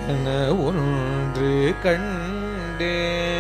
கன ஒன்று கண்டே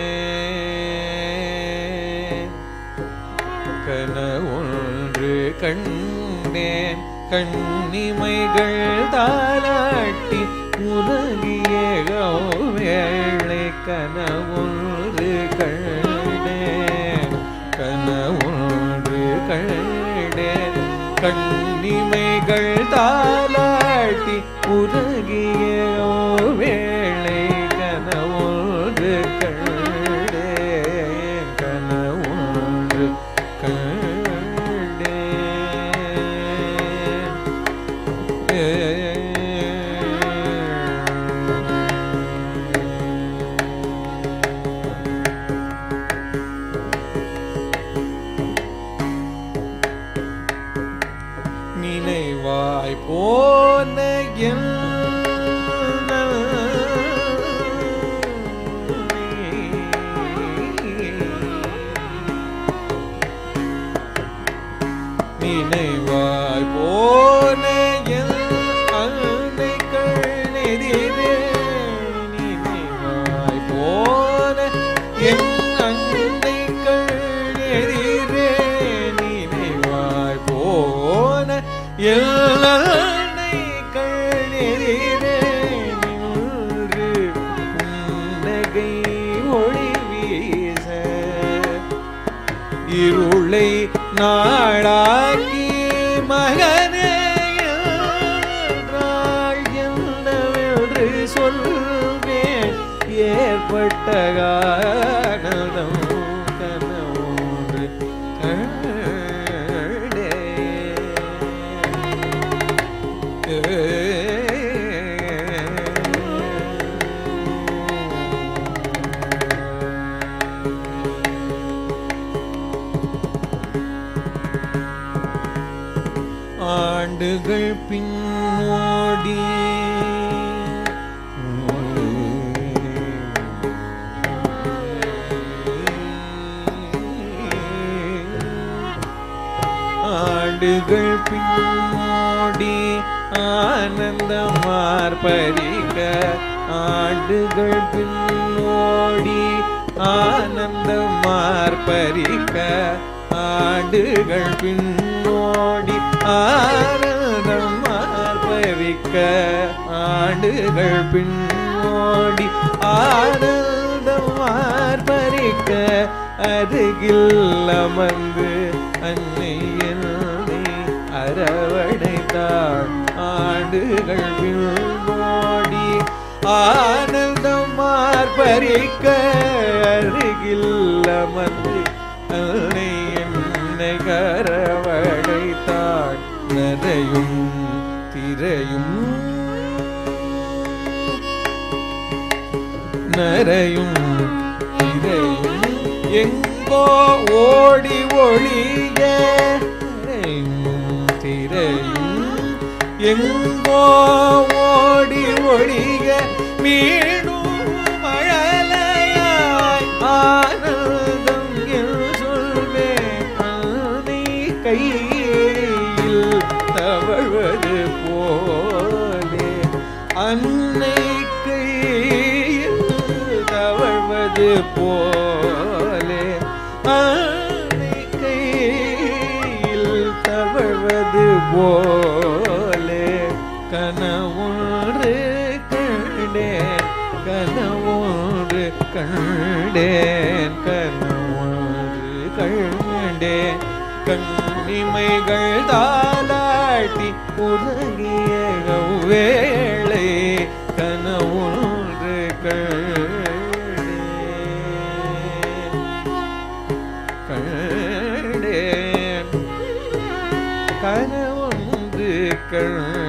கன ஒன்று கண்டேன் கண்ணிமைகள் தாலாட்டி உலகிய வேளை கன ஒன்று கண்டேன் கன ஒன்று கண்டேன் கண்ணிமைகள் தாலாட்டி உலகிய வேளை கன ஒன்று கண்டேன் கன ஒன்று கண்டேன் நினைவாய் போன நினைவாய் போன அன்னைகள் நெறிவே நினைவாய் போன என் அன்னைகள் நெறிவே நினைவாய் போன எல்லைகள் நெறிவே நின்று புன்னகை ஒளி வீச இருளை நாளாக்கி மகனே என்றாள் என்னவென்று சொல்வேன் ஏற்பட்ட காரணம் கனவோன்று கண்டே. ஆண்டுகள் பின்னோடி ஆண்டுகள் பின்னோடி ஆனந்தமார் பறிக்க ஆண்டுகள் பின்னோடி ஆனந்தமார் பறிக்க ஆண்டுகள் பின்னோடி ஆனந்தமார் பறிக்க ஆண்டுகள் பின்னோடி ஆனந்தமார் பறிக்க அருகில் அமர்ந்து அன்னை என்னை அரவணைத்தாள் ஆண்டுகள் பின்னோடி ஆனந்தம் மார்பரிக்க அருகில் அமர்ந்து அன்னை என்னை கரவழைத்தாள் நரையும் திரையும் நரையும் திரையும் எங்கோ ஓடி ஒளிய நரையும் திரையும் எங்கோ ஓடி ஒளிய மீண்டும் மழலையாய் ஆனந்தம் என்று சொல்வேன் ஆனை கையில் தவழ்வது போலே அன்னை கையில் தவழ்வது போலே அன்னை கையில் தவழ்வது போலே கனவொன்று கண்டேன் கனவொன்று கண்டேன் கனவொன்று கண்டேன் கண்ணிமைகள் தாலாட்டி உலகிய வேளை கனவொன்று கண்டேன் கண்டேன் கனவொன்று கண்டேன்